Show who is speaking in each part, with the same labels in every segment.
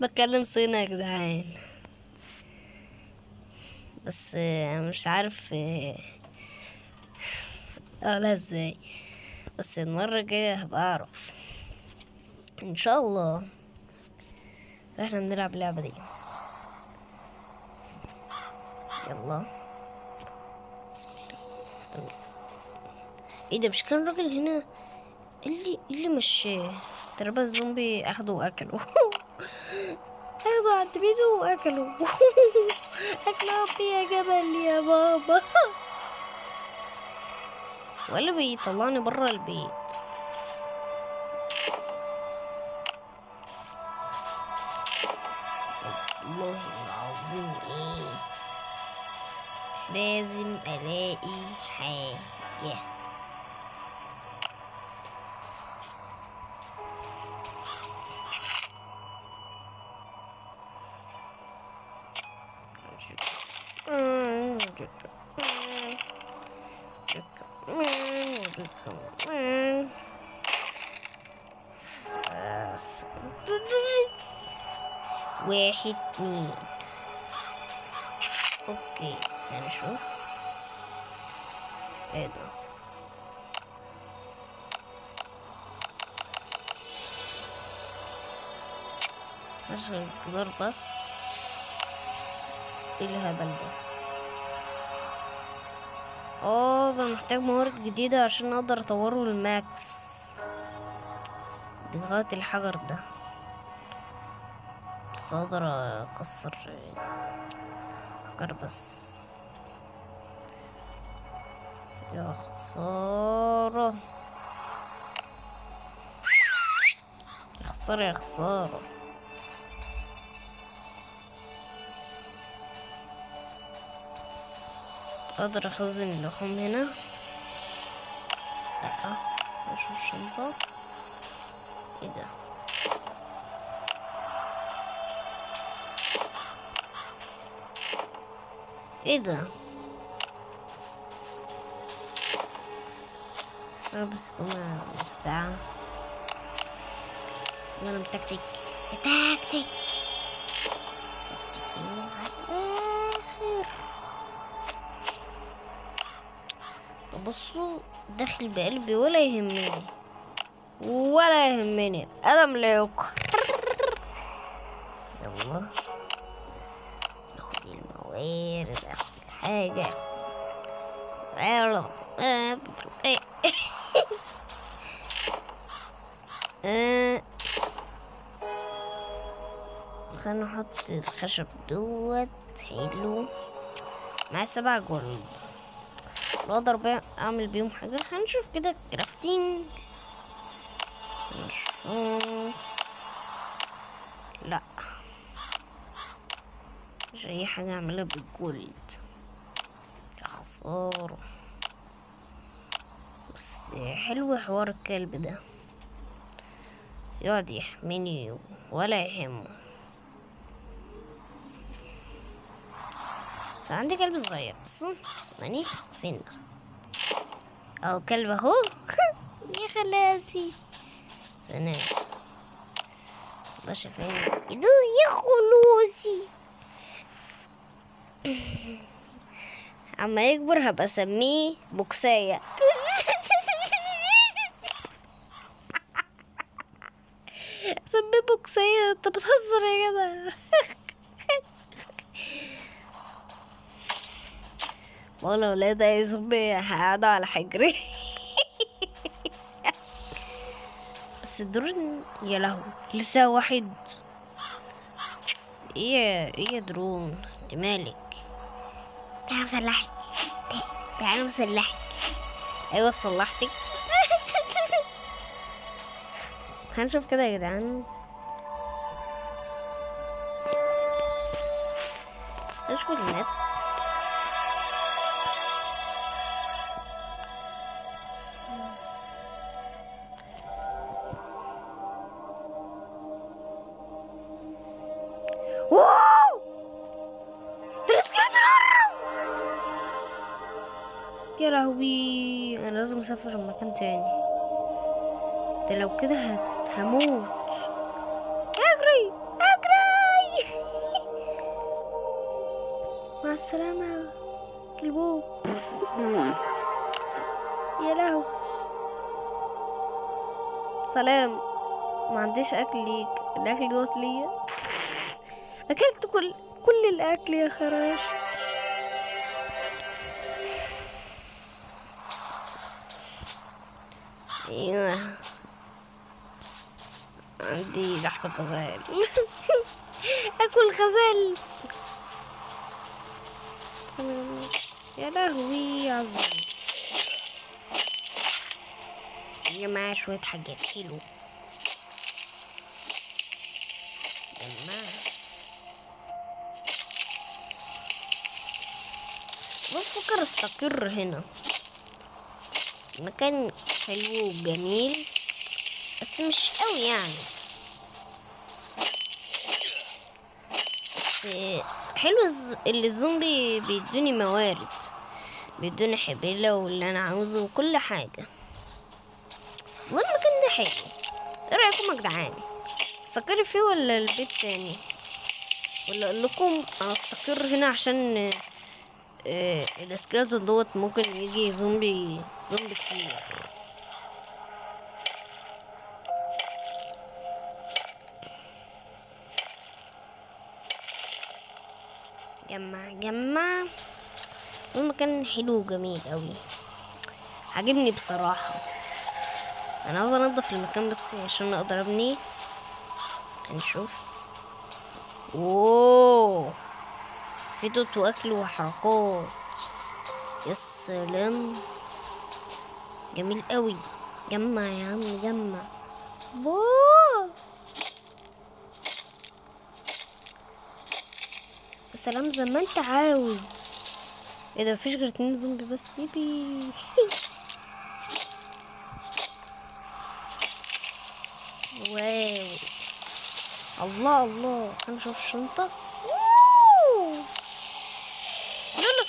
Speaker 1: بتكلم صيني يا جدعان بس آه، مش عارف آه، اقولها ازاي بس المرة الجاية هبقى اعرف ان شاء الله احنا بنلعب اللعبة دي يلا بسم الله. ايه ده مش كان راجل هنا اللي اللي مش تربى الزومبي اخدوا واكلوا اخدوا عند بيته واكلوا اكلوا يا جبل يا بابا ولا بيطلعني برا البيت والله العظيم ايه لازم الاقي حاجه واحد اتنين اوكي خلينا نشوف ايه ده عشان الجدار بس ايه الهبل ده اه ده محتاج موارد جديدة عشان اقدر اطوره للماكس دي لغاية الحجر ده بس اقدر اكسر حجر بس يا خسارة يا خسارة يا خسارة اقدر اخزن اللحوم هنا لا اشوف الشنطة ايه ده ايه ده انا بس طمع الساعة وانا متكتك تكتك تكتك إيه على الاخر بصوا داخل بقلبي ولا يهمني ولا يهمني ألم لا يقهر يلا ناخد الموارد ناخد الحاجة يلا آه. خلينا نحط الخشب دوت حلو مع سبع جولد لو اقدر بقى اعمل بيهم حاجة هنشوف كده كرافتنج نشوف لا مش اي حاجة اعملها بالجولد يا خسارة بس حلو حوار الكلب ده يقعد يحميني ولا يهمه بس عندي كلب صغير بس اسمعني فين ده او كلب اهو يا خلاسي سلام باشا فين ايدو يا خلوصي اما يكبر هبقى اسميه بوكساية سميه بوكساية انت بتهزر يا جدع والله ولاد يا زومبي هقعدوا على حجري بس الدور يا لهوي لسه واحد ايه ايه يا درون انت مالك تعالى مسلحك تعالى مسلحك ايوه صلحتك هنشوف كده يا جدعان نشوف النت واو ده الاسكليتر يا لهوي انا لازم اسافر مكان تاني ده لو كده ه- هموت اجري اجري مع السلامة كلبو يا لهو سلام ما عنديش اكل ليك الاكل دوت ليا اكلت كل كل الاكل يا خراش ايوه عندي لحمة غزال اكل غزال يا لهوي عظيم يا معايا شوية حاجات حلو جماعة بفكر استقر هنا مكان حلو وجميل بس مش قوي يعني بس حلو الز- اللي الزومبي بيدوني موارد بيدوني حبيلة واللي انا عاوزه وكل حاجة والله المكان ده حلو ايه رأيكم يا جدعان استقر فيه ولا البيت تاني ولا اقول لكم انا استقر هنا عشان آه، الاسكليتون دوت ممكن يجي زومبي زومبي كتير جمع جمع المكان حلو وجميل قوي عجبني بصراحة انا عاوز انضف المكان بس عشان اقدر ابني هنشوف اوه في توت واكل وحركات يا سلام جميل قوي جمع يا عم جمع بوه يا سلام زي ما انت عاوز ايه ده مفيش غير اتنين زومبي بس يبي واو الله الله خلينا نشوف الشنطة واو. لا لا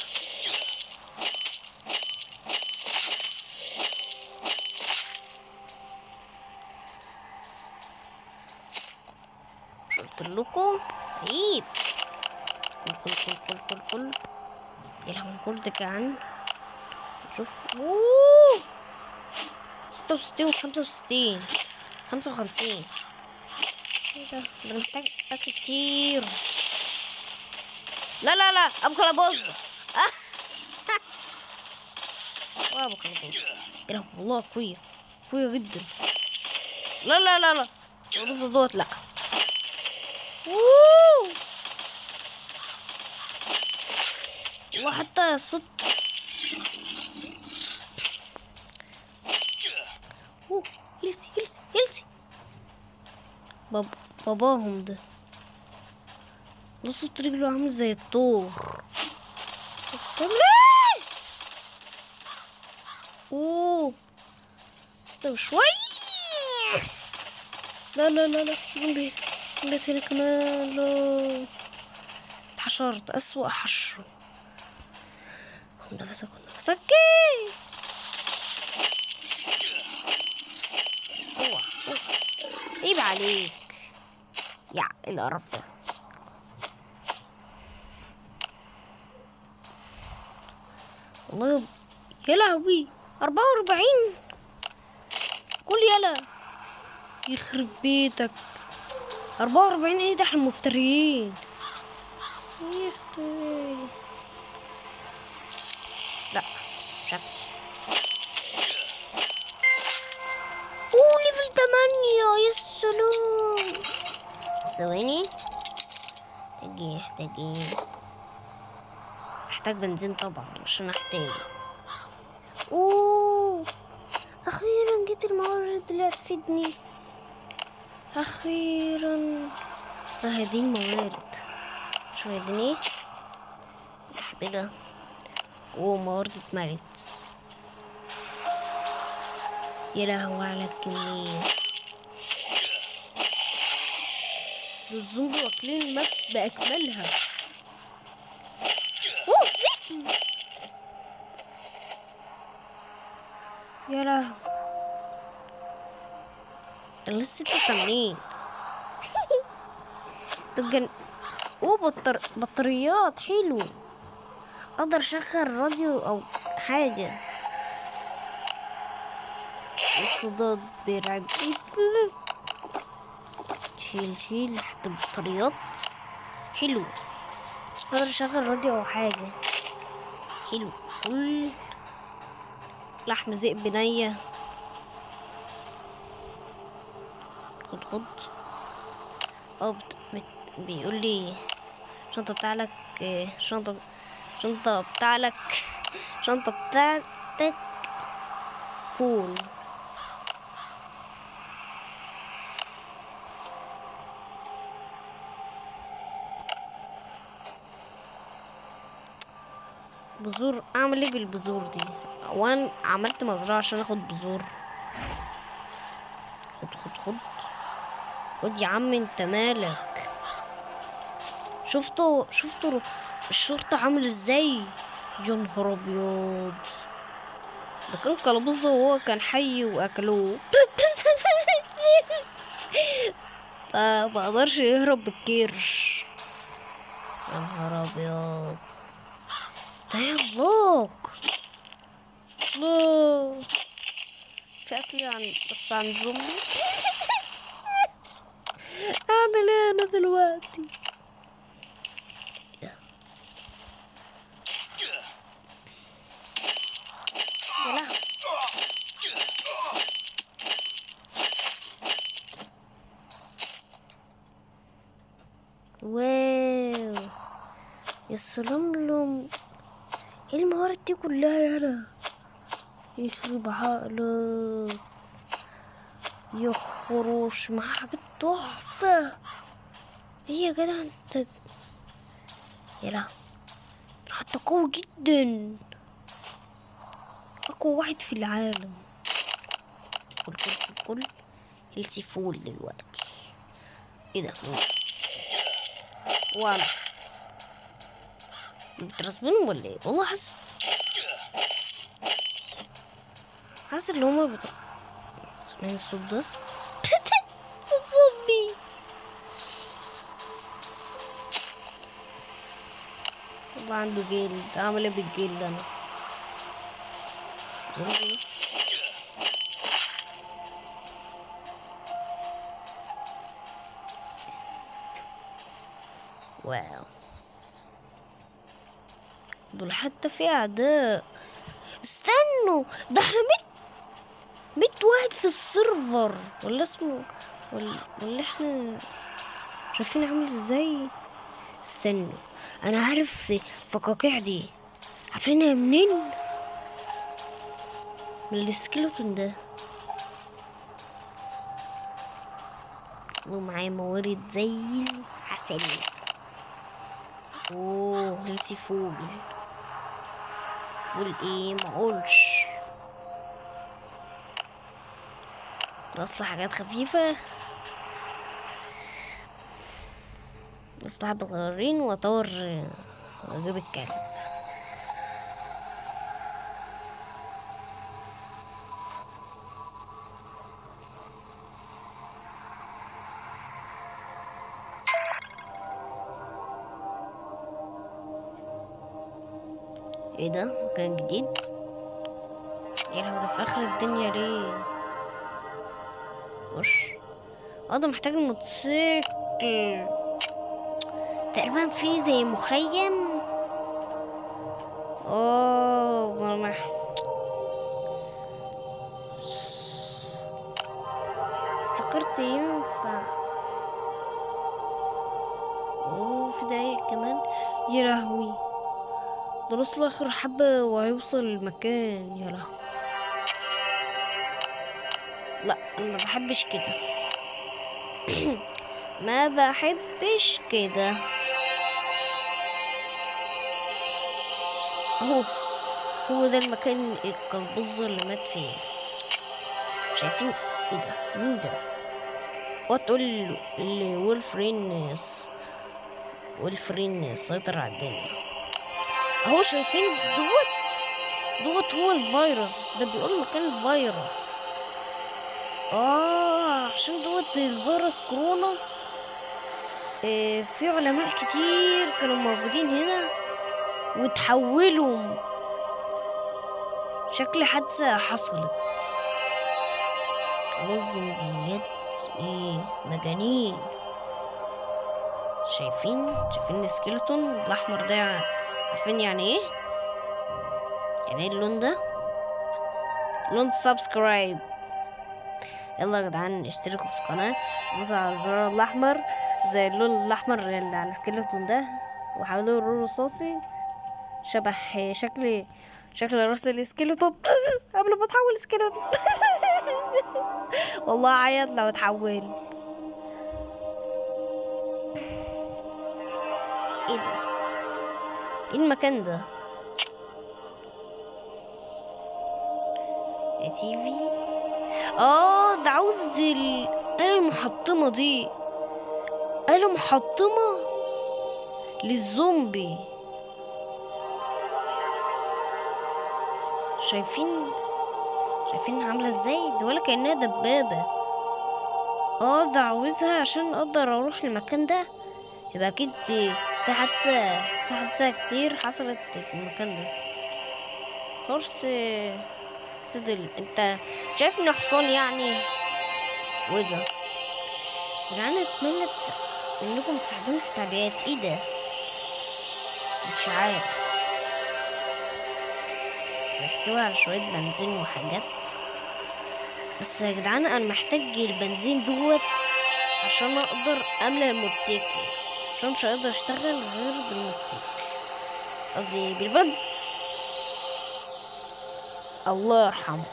Speaker 1: قلت لكم عيب كل كل كل كل كل كل يا لهوي كل ده كان شوف اوه ستة وستين وخمسة وستين خمسة وخمسين ايه ده ده أنا محتاج اكل كتير لا لا لا ابو كلابوز ابو كلابوز يا لهوي والله قوية قوية جدا لا لا لا لا كلابوز دوت لا أوه. والله حتى الصوت اوه يلسي يلسي يلسي باب باباهم ده ده صوت رجله عامل زي الطور طب ليه اوه استوى شوي لا لا لا لا زومبي طلعت هنا كمان لا اتحشرت أسوأ حشرة كن نفسك كن نفسك اوعى اوعى عيب عليك يا إيه القرف ده والله يا لهوي أربعة وأربعين كل يلا يخرب بيتك أربعة وأربعين ايه ده احنا مفتريين يختي لا مش عارفة اوه ليفل تمانية يا سلام ثواني محتاجين محتاجين احتاج بنزين طبعا عشان احتاج اوه اخيرا جبت الموارد اللي هتفيدني اخيرا هذه الموارد شو هيدني احبلها اوه موارد اتملت يا لهوي على الكمية دول الزومبي واكلين الماب بأكملها اوه زيت يا لهوي انا لسه ستة وتمانين دول جن... اوه بطر... بطاريات حلو اقدر اشغل راديو او حاجة الصداد بيرعب شيل شيل حتى البطاريات حلو اقدر اشغل راديو او حاجة حلو كل لحم ذئب نية خد خد اه بت... بت... بيقول لي شنطة بتاعلك آه، شنطة شنطة بتاعلك شنطة بتاعتك فول بذور اعمل ايه بالبذور دي اولا عملت مزرعة عشان اخد بذور خد خد خد خد يا عم انت مالك شفتوا شفتوا الشرطة عامل ازاي يا نهار ابيض ده كان كلبوز وهو كان حي واكلوه فما قدرش يهرب بالكيرش يا نهار ابيض ده يا بلوك بلوك في اكل عن بس عن زومبي اعمل ايه انا دلوقتي يا لهوي واو يا سلام لهم ايه الموارد دي كلها يالا يخرب عقلك يا خروش مع حاجات تحفة ايه يا جدع انت يلا حتى قوي جدا اقوى واحد في العالم كل كل كل كل هيلثي فول دلوقتي ايه ده وانا بترسبني ولا ايه والله حاسس حاسس ان هما بت... سامعين الصوت ده صوت زومبي والله عنده جلد اعمل ايه بالجلد انا زومبي واو دول حتى في اعداء استنوا ده احنا ميت ميت واحد في السيرفر ولا اسمه ولا, ولا احنا شايفين عامل ازاي استنوا انا عارف فقاقيع دي عارفينها منين من السكيلتون ده ومعايا موارد زي العسل اوه هيلسي فول فول ايه ما اقولش اصل حاجات خفيفة اصلح بالغرين واطور واجيب الكلب ايه ده مكان جديد ايه لو ده في اخر الدنيا ليه وش اه ده محتاج الموتوسيكل تقريبا في زي مخيم اه ما ما افتكرت ينفع اوه في دقايق كمان يا لهوي ده وصل اخر حبة وهيوصل المكان يا لهوي لا انا ما بحبش كده ما بحبش كده اهو هو ده المكان القلبوز اللي مات فيه شايفين ايه ده مين ده وتقول اللي وولفرين وولفرين سيطر على الدنيا اهو شايفين دوت دوت هو الفيروس ده بيقول مكان الفيروس اه عشان دوت الفيروس كورونا آه في علماء كتير كانوا موجودين هنا وتحولوا شكل حادثة حصلت والزومبيات ايه مجانين شايفين شايفين السكيلتون الاحمر ده عارفين يعني ايه يعني ايه اللون ده لون سبسكرايب يلا يا جدعان اشتركوا في القناة دوسوا على الزرار الأحمر زي اللون الأحمر اللي على السكيلتون ده وحاولوا اللون الرصاصي شبه شكل شكل راس السكيلتون قبل ما اتحول سكيلتون والله عيط لو اتحولت ايه ده ايه المكان ده يا تي في اه ده عاوز ال- آلة المحطمة دي آلة محطمة للزومبي شايفين شايفين عاملة ازاي دي ولا كأنها دبابة اه ده عاوزها عشان اقدر اروح المكان ده يبقى اكيد في حادثة في حادثة كتير حصلت في المكان ده هورس صدل انت شايف انه حصان يعني وده جدعان اتمنى تس... انكم تساعدوني في التعليقات ايه ده مش عارف بيحتوي على شوية بنزين وحاجات بس يا جدعان انا محتاج البنزين دوت عشان اقدر املى الموتوسيكل عشان مش هقدر اشتغل غير بالموتوسيكل قصدي بالبنز الله يرحمك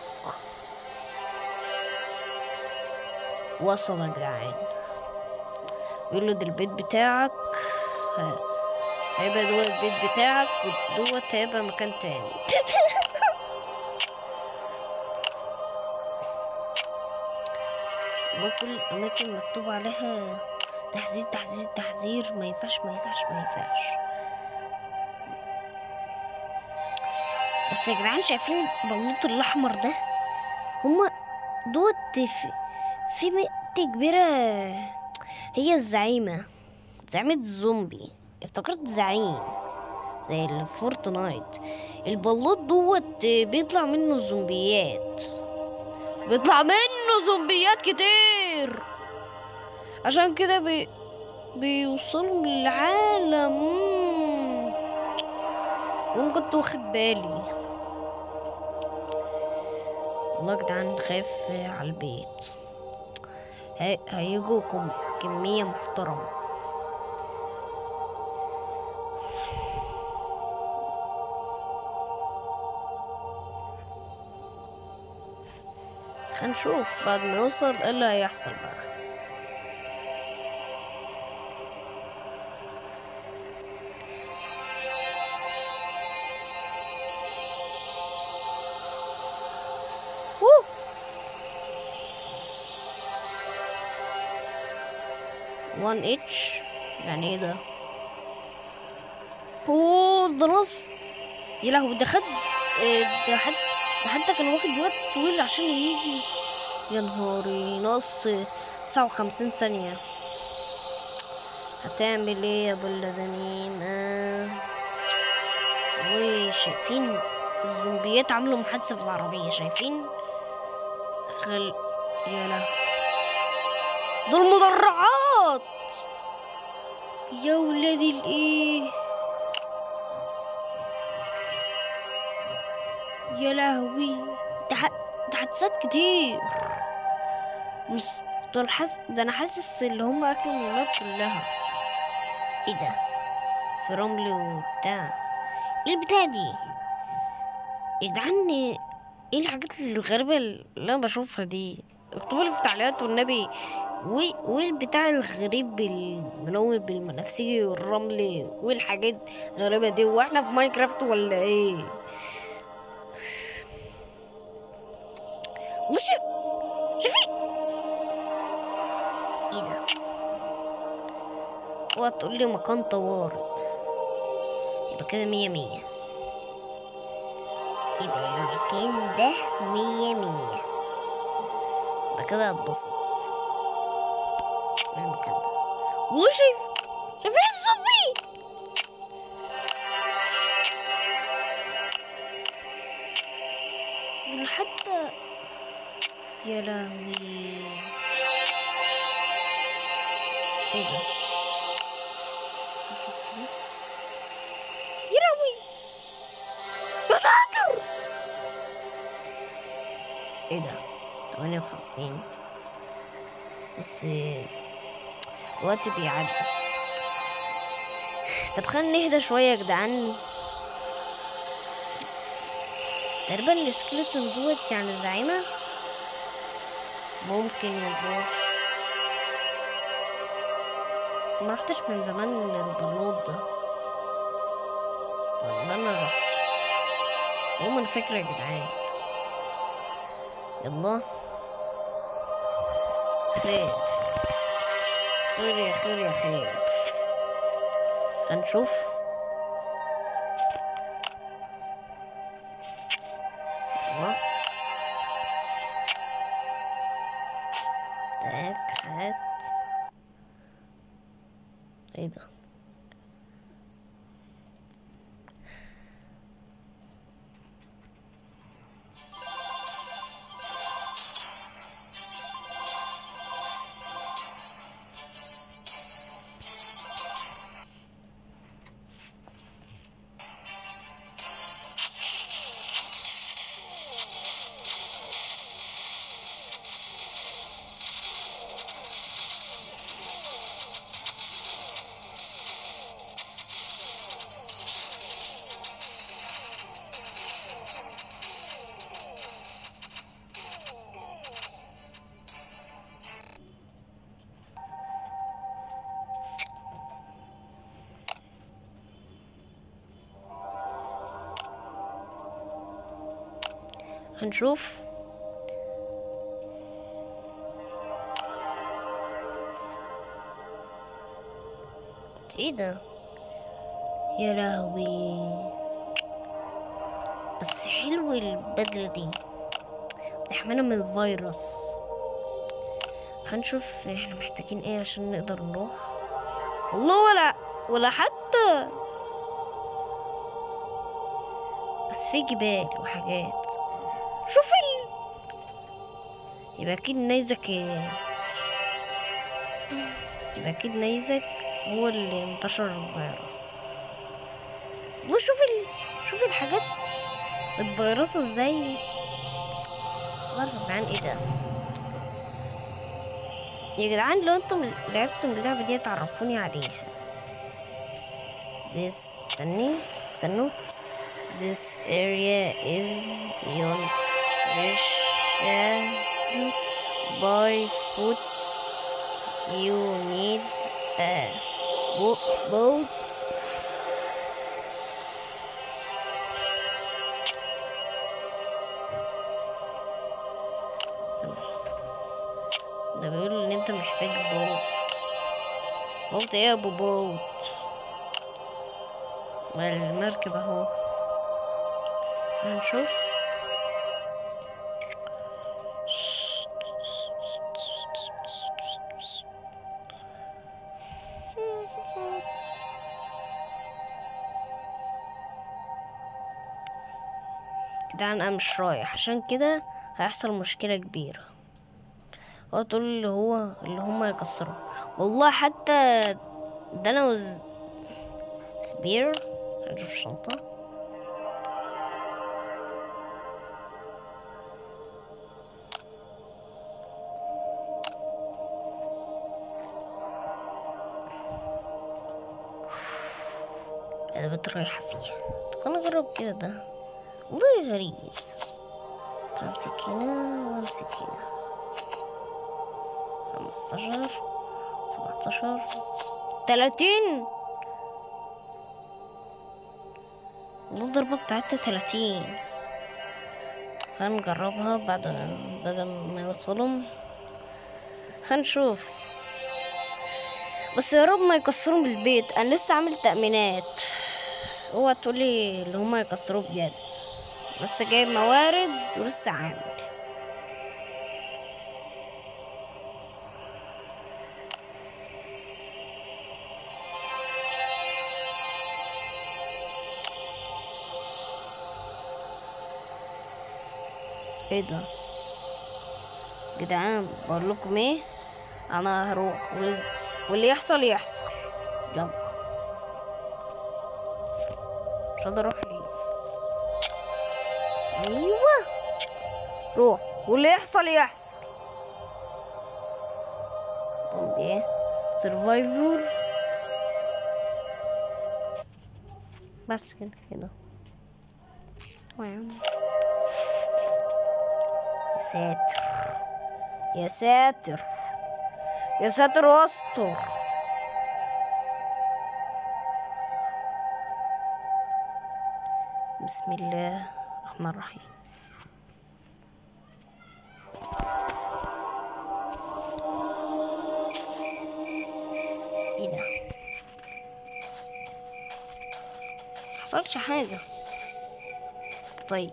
Speaker 1: وصل يا جدعان يقول له ده البيت بتاعك ه- هيبقى دوت البيت بتاعك ودوت هيبقى مكان تاني وكل الأماكن مكتوب عليها تحذير تحذير تحذير ما ينفعش ما ينفعش ما ينفعش بس يا جدعان شايفين البلوط الأحمر ده هما دوت في في بنت كبيرة هي الزعيمة زعيمة الزومبي افتكرت زعيم زي الفورتنايت البلوط دوت بيطلع منه زومبيات بيطلع منه زومبيات كتير عشان كده بي... بيوصلوا للعالم مم. وانا كنت واخد بالي والله يا جدعان خايف على البيت هي... هيجوا كم... كمية محترمة هنشوف بعد ما يوصل ايه اللي هيحصل بقى ووه. وان اتش يعني ايه ده اوه ده نص يا لهوي ده خد إيه ده حد ده حتى كان واخد وقت طويل عشان يجي يا نهاري نص تسعة وخمسين ثانية هتعمل ايه يا بلدانين آه. وشايفين الزومبيات عملوا محادثة في العربية شايفين خل يا لا دول مدرعات يا ولادي الايه يا لهوي ده ح- ده حادثات كتير بس دول حس... ده انا حاسس اللي هم اكلوا من الماب كلها ايه ده في رمل وبتاع ايه البتاع دي يا جدعان ايه الحاجات الغريبة اللي انا بشوفها دي اكتبوا لي في التعليقات والنبي وايه وايه البتاع الغريب الملون بالبنفسجي والرمل والحاجات الغريبة دي واحنا في ماينكرافت ولا ايه وش شوفي ايه ده اوعى تقول لي مكان طوارئ يبقى كده مية مية يبقى المكان ده مية مية يبقى كده هتبسط من المكان ده والله شايف شايفين الزومبي انا حتى يا لهوي ايه ده نشوف كده. يا لهوي يا ساتر ايه ده 58 بس الوقت بيعدي طب خلينا نهدى شوية يا جدعان تقريبا السكيلتون دوت يعني زعيمة ممكن نروح ما رحتش من زمان للبلوط ده ولا انا رحت المهم الفكرة يا جدعان يلا خير خير يا خير يا خير هنشوف يلا تاك هات ايه ده هنشوف ايه ده يا لهوي بس حلو البدلة دي بتحمينا من الفيروس هنشوف احنا محتاجين ايه عشان نقدر نروح والله ولا ولا حتى بس في جبال وحاجات شوف ال يبقى اكيد نيزك يبقى اكيد نيزك هو اللي انتشر الفيروس وشوف ال... شوف الحاجات متفيرسة ازاي عارفة يا جدعان ايه ده يا جدعان لو انتم لعبتم اللعبة دي تعرفوني عليها this استني استنوا this area is unreachable by foot you need a bo- boat ده بيقول ان انت محتاج بوت بوت ايه يا ابو بوت ما المركب اهو هنشوف كده انا مش رايح عشان كده هيحصل مشكلة كبيرة هو تقول اللي هو اللي هما يكسروا والله حتى ده انا وز... سبير هنشوف الشنطة انا بنت رايحة فيه طب انا اجرب كده ده والله غريب امسك هنا وامسك هنا خمستاشر سبعتاشر تلاتين والله الضربة بتاعتها تلاتين خلينا نجربها بعد بعد ما يوصلهم هنشوف بس يا رب ما يكسروا من البيت انا لسه عامل تأمينات اوعى تقولي اللي هما يكسروه بجد بس جايب موارد ولسه عامل ايه ده جدعان بقول لكم ايه انا هروح واللي, واللي يحصل يحصل يلا مش هقدر اروح ليه ايوه روح واللي يحصل يحصل طب ايه سرفايفل بس كده كده واو. يا ساتر يا ساتر يا ساتر واستر بسم الله الرحمن الرحيم ايه ده حصلش حاجة طيب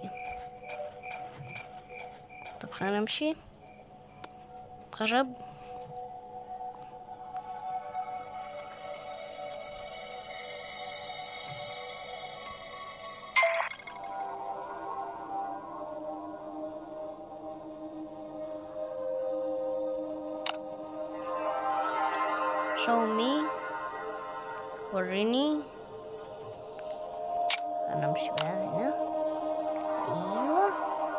Speaker 1: طب خلينا نمشي خشب show me وريني انا امشي بقى هنا ايوه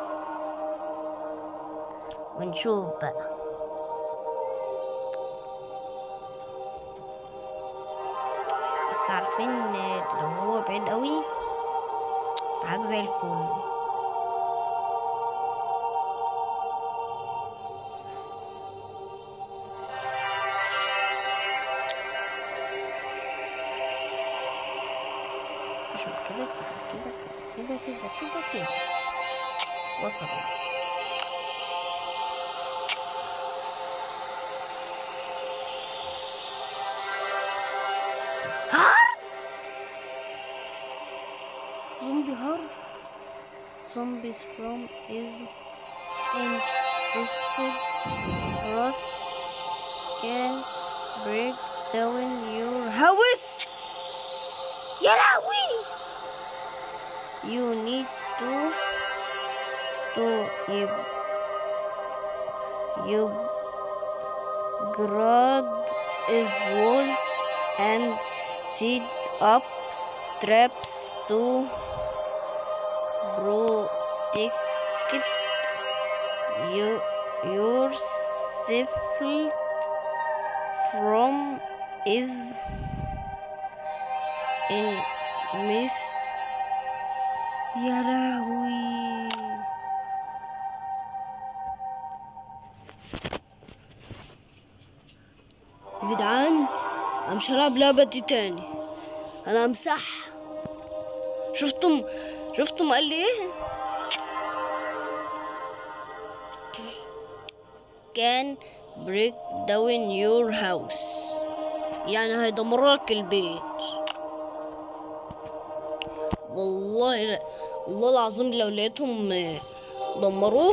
Speaker 1: ونشوف بقى بس عارفين لو هو بعيد قوي حاجة زي الفل عشان كده كده كده كده كده كده كده وصلنا هارد زومبي هارد zombies from is infested frost can break down your house يا لهوي you need to to يب يب grad is walls and set up traps to protect you yourself from is in miss يا لهوي يا جدعان انا مش هلعب لعبة دي تاني انا امسح شفتم شفتم قال لي ايه كان break down your house يعني هيدمر لك البيت والله لا والله العظيم لو لقيتهم آه، دمروه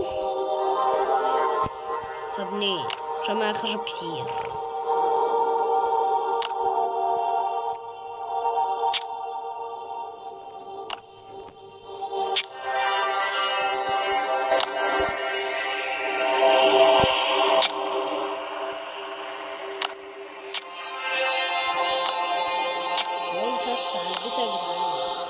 Speaker 1: هبنيه عشان معايا خشب كتير هو نخف على البيت يا جدعان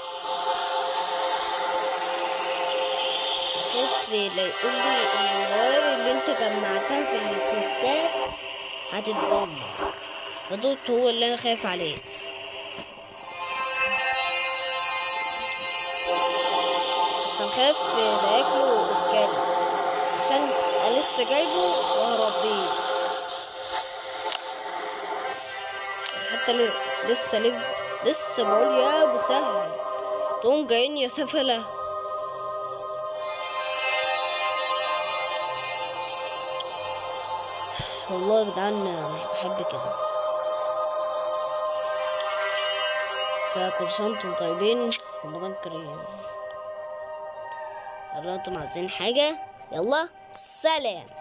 Speaker 1: اخف لا يقول لي الوار اللي انت جمعتها في السيستات هتتدمر فدوت هو اللي انا خايف عليه بس انا خايف لا ياكله الكلب عشان انا لسه جايبه وهربيه حتى ل- لسه لف لسه بقول يا ابو سهل تقوم جايين يا سفله والله يا جدعان مش بحب كده فكل سنة وانتم طيبين رمضان كريم يلا انتم عايزين حاجة يلا سلام